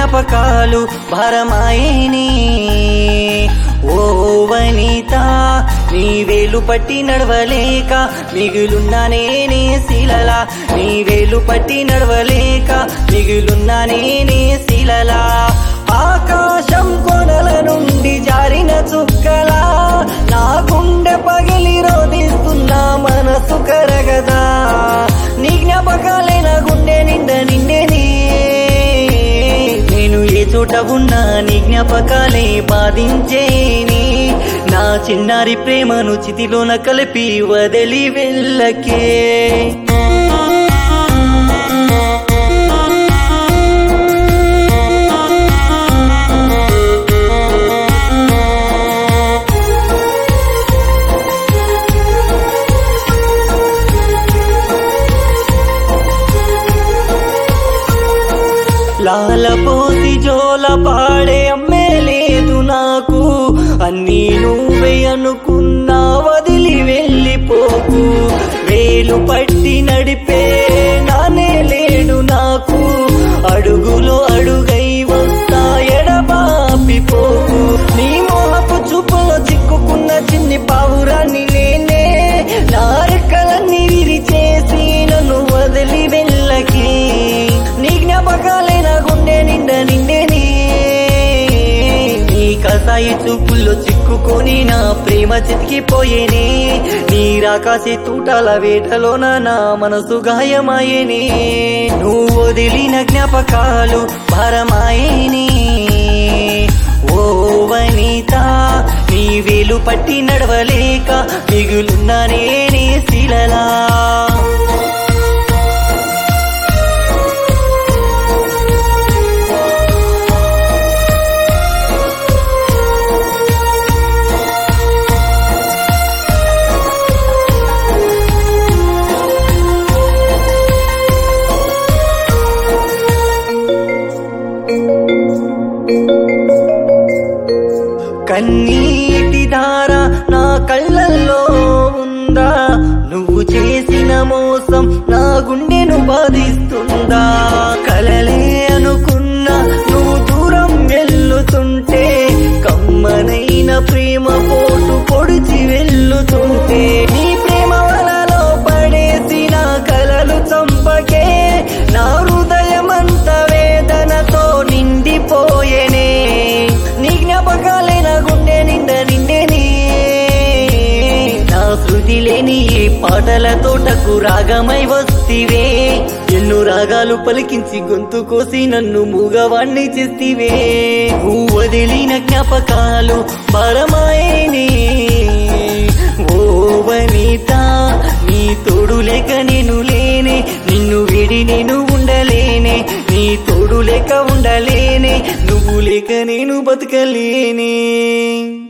జ్ఞాపకాలు భారమాయేని ఓ వనిత నీ వేలు పట్టి నడవలేక మిగులున్నా నేనే శిలలా నీ వేలు పట్టి నడవలేక మిగులున్నా నేనే శిలలా ఆకాశం కొనల నుండి జారిన చుక్కలా నా గుండె పగిలి రోధిస్తున్నా మనసు కరగదా నీ జ్ఞాపకాలే నా గుండె నిండా నిండేని నేను ఏ చోట ఉన్నా నీ జ్ఞాపకాలే బాధించేని నా చిన్నారి ప్రేమను చితిలోన కలిపి వదిలి వెళ్ళకే లాలపోసి జోల పాడే అమ్మే లేదు నాకు అన్నీ నువ్వే అనుకున్నా వదిలి వెళ్ళిపోకు వేలు పట్టి నడిపే నానే లేడు నాకు అడుగులో అడుగై వస్తా ఎడబాపిపోకు నీ మోహపు చూపులో చిక్కుకున్న చిన్ని పావురాన్ని నేనే నా రెక్కలన్నీ విరిచేసి నన్ను వదిలి వెళ్ళకి నీ జ్ఞాపకాలే నా గుండె నిండా నిండేని నీ కసాయి చూపుల్లో చిక్కుకొని నా ప్రేమ చితికిపోయేనే నీ రాకాసి తూటాల వేటలోన నా మనసు గాయమాయేనే నువ్వు వదిలిన జ్ఞాపకాలు భారమాయేనే ఓ వనిత నీ వేలు పట్టి నడవలేక మిగులున్నా నేనే శిలలా కన్నీటి ధార నా కళ్ళల్లో ఉందా నువ్వు చేసిన మోసం నా గుండెను బాధిస్తుందా కలలే అనుకున్నా నువ్వు దూరం వెళ్ళుతుంటే కమ్మనైన ప్రేమ పోటు పొడిచి వెళ్ళుతుంటే నీ ప్రేమ వలలో పడేసిన కలలు చంపకే నా హృదయమంత వేదనతో నిండిపోయేనే నీ జ్ఞాపకాలే నా గుండె నిండా నిండేని నా శృతి లేని ఈ పాటల తోటకు రాగమై వస్తివే ఎన్నో రాగాలు పలికించి గొంతు కోసి నన్ను మూగవాణ్ణి చేస్తివే నువ్వు వదిలిన జ్ఞాపకాలు భారమాయేనే ఓ వనిత నీ తోడు లేక నేను లేనే నిన్ను విడి నేను ఉండలేనే నీ తోడు లేక ఉండలేనే నువ్వు లేక నేను బతకలేనే